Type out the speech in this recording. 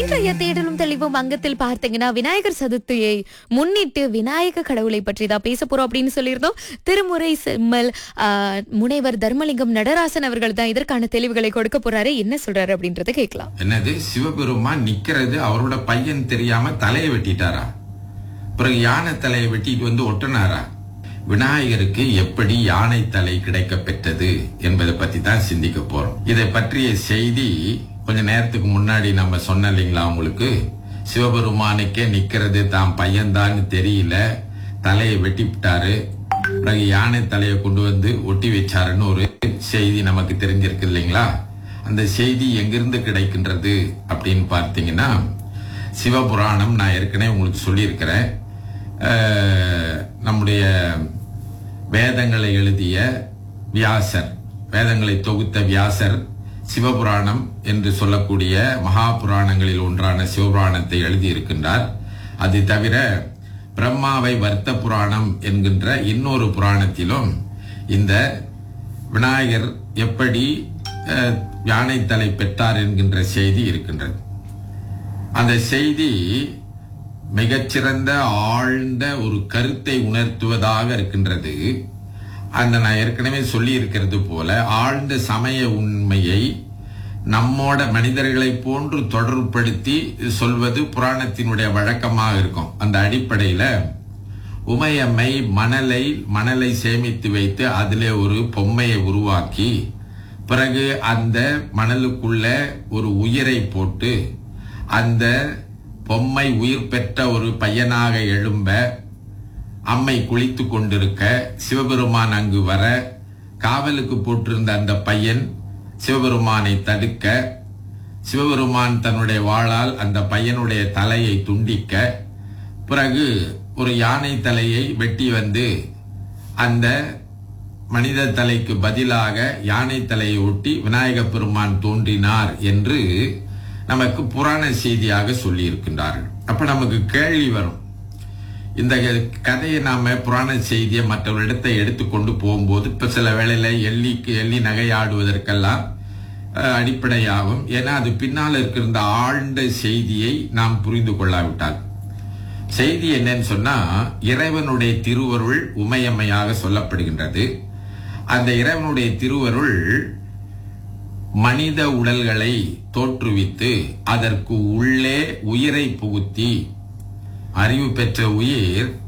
இன்றைய தேடலும் தெளிவும் அங்கத்தில் பார்த்தீங்கன்னா விநாயகர் சதுர்த்தியை முன்னிட்டு விநாயக கடவுளை பற்றி தான் பேச போறோம் அப்படின்னு சொல்லியிருந்தோம் திருமுறை செம்மல் ஆ, முனைவர் தர்மலிங்கம் நடராசன் அவர்கள் தான் இதற்கான தெளிவுகளை கொடுக்க போறாரு என்ன சொல்றாரு அப்படின்றத கேட்கலாம் என்னது சிவபெருமான் நிக்கிறது அவரோட பையன் தெரியாம தலையை வெட்டிட்டாரா பிறகு யானை தலையை வெட்டிட்டு வந்து ஒட்டினாரா விநாயகருக்கு எப்படி யானை தலை கிடைக்க பெற்றது என்பதை பத்தி தான் சிந்திக்க போறோம் இதை பற்றிய செய்தி கொஞ்ச நேரத்துக்கு முன்னாடி நம்ம சொன்ன இல்லைங்களா உங்களுக்கு சிவபெருமானுக்கே நிக்கிறது தான் பையன்தான்னு தெரியல தலையை வெட்டி விட்டாரு பிறகு யானை தலையை கொண்டு வந்து ஒட்டி வச்சாருன்னு ஒரு செய்தி நமக்கு தெரிஞ்சிருக்கு இல்லைங்களா அந்த செய்தி எங்கிருந்து கிடைக்கின்றது அப்படின்னு பார்த்தீங்கன்னா சிவபுராணம் நான் ஏற்கனவே உங்களுக்கு சொல்லியிருக்கிறேன் அஹ், நம்முடைய வேதங்களை எழுதிய வியாசர் வேதங்களை தொகுத்த வியாசர் சிவபுராணம் என்று சொல்லக்கூடிய மகா புராணங்களில் ஒன்றான சிவபுராணத்தை எழுதியிருக்கின்றார் அது தவிர பிரம்மாவை வர்த்த புராணம் என்கின்ற இன்னொரு புராணத்திலும் இந்த விநாயகர் எப்படி அஹ், யானை தலை பெற்றார் என்கின்ற செய்தி இருக்கின்றது அந்த செய்தி மிகச்சிறந்த ஆழ்ந்த ஒரு கருத்தை உணர்த்துவதாக இருக்கின்றது அந்த நான் ஏற்கனவே சொல்லி இருக்கிறது போல ஆழ்ந்த சமய உண்மையை நம்மோட மனிதர்களை போன்று தொடர்புபடுத்தி சொல்வது புராணத்தினுடைய வழக்கமாக இருக்கும் அந்த அடிப்படையில உமையம்மை மணலை மணலை சேமித்து வைத்து அதிலே ஒரு பொம்மையை உருவாக்கி பிறகு அந்த மணலுக்குள்ள ஒரு உயிரை போட்டு அந்த பொம்மை உயிர் பெற்ற ஒரு பையனாக எழும்ப அம்மை குளித்து கொண்டிருக்க சிவபெருமான் அங்கு வர காவலுக்கு போட்டிருந்த அந்த பையன் சிவபெருமானை தடுக்க சிவபெருமான் தன்னுடைய வாளால் அந்த பையனுடைய தலையை துண்டிக்க பிறகு ஒரு யானை தலையை வெட்டி வந்து அந்த மனித தலைக்கு பதிலாக யானை தலையை ஒட்டி விநாயக பெருமான் தோன்றினார் என்று நமக்கு புராண செய்தியாக சொல்லி இருக்கின்றார்கள் அப்ப நமக்கு கேள்வி வரும் இந்த கதையை நாம புராண செய்தியை மற்றவரிடத்தை எடுத்துக்கொண்டு போகும்போது இப்ப சில வேளையில எள்ளிக்கு எள்ளி நகையாடுவதற்கெல்லாம் அஹ், அடிப்படையாகும் ஏன்னா அது பின்னால் இருக்கிற இந்த ஆழ்ந்த செய்தியை நாம் புரிந்து கொள்ளாவிட்டால் செய்தி என்னன்னு சொன்னா இறைவனுடைய திருவருள் உமையம்மையாக சொல்லப்படுகின்றது அந்த இறைவனுடைய திருவருள் மனித உடல்களை தோற்றுவித்து அதற்கு உள்ளே உயிரை புகுத்தி அறிவு பெற்ற உயிர்